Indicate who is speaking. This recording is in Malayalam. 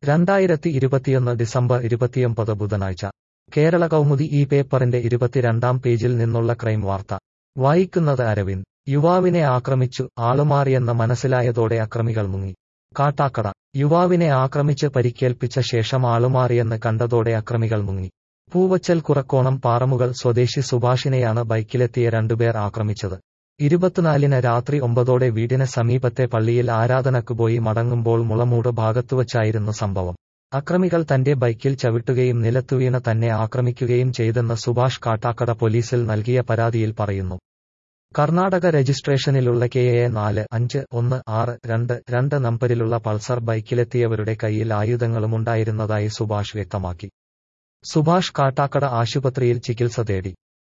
Speaker 1: രണ്ടായിരത്തി ഇരുപത്തിയൊന്ന് ഡിസംബർ ഇരുപത്തിയൊമ്പത് ബുധനാഴ്ച കേരള കൗമുദി ഈ പേപ്പറിന്റെ ഇരുപത്തിരണ്ടാം പേജിൽ നിന്നുള്ള ക്രൈം വാർത്ത വായിക്കുന്നത് അരവിന്ദ് യുവാവിനെ ആക്രമിച്ചു ആളുമാറിയെന്ന് മനസ്സിലായതോടെ അക്രമികൾ മുങ്ങി കാട്ടാക്കട യുവാവിനെ ആക്രമിച്ച് പരിക്കേൽപ്പിച്ച ശേഷം ആളുമാറിയെന്ന് കണ്ടതോടെ അക്രമികൾ മുങ്ങി പൂവച്ചൽ കുറക്കോണം പാറമുകൾ സ്വദേശി സുഭാഷിനെയാണ് ബൈക്കിലെത്തിയ രണ്ടുപേർ ആക്രമിച്ചത് ഇരുപത്തിനാലിന് രാത്രി ഒമ്പതോടെ വീടിന് സമീപത്തെ പള്ളിയിൽ ആരാധനക്ക് പോയി മടങ്ങുമ്പോൾ മുളമൂട് ഭാഗത്തുവച്ചായിരുന്നു സംഭവം അക്രമികൾ തന്റെ ബൈക്കിൽ ചവിട്ടുകയും നിലത്തുവീണ് തന്നെ ആക്രമിക്കുകയും ചെയ്തെന്ന് സുഭാഷ് കാട്ടാക്കട പോലീസിൽ നൽകിയ പരാതിയിൽ പറയുന്നു കർണാടക രജിസ്ട്രേഷനിലുള്ള കെ എ നാല് അഞ്ച് ഒന്ന് ആറ് രണ്ട് രണ്ട് നമ്പരിലുള്ള പൾസർ ബൈക്കിലെത്തിയവരുടെ കയ്യിൽ ആയുധങ്ങളുമുണ്ടായിരുന്നതായി സുഭാഷ് വ്യക്തമാക്കി സുഭാഷ് കാട്ടാക്കട ആശുപത്രിയിൽ ചികിത്സ തേടി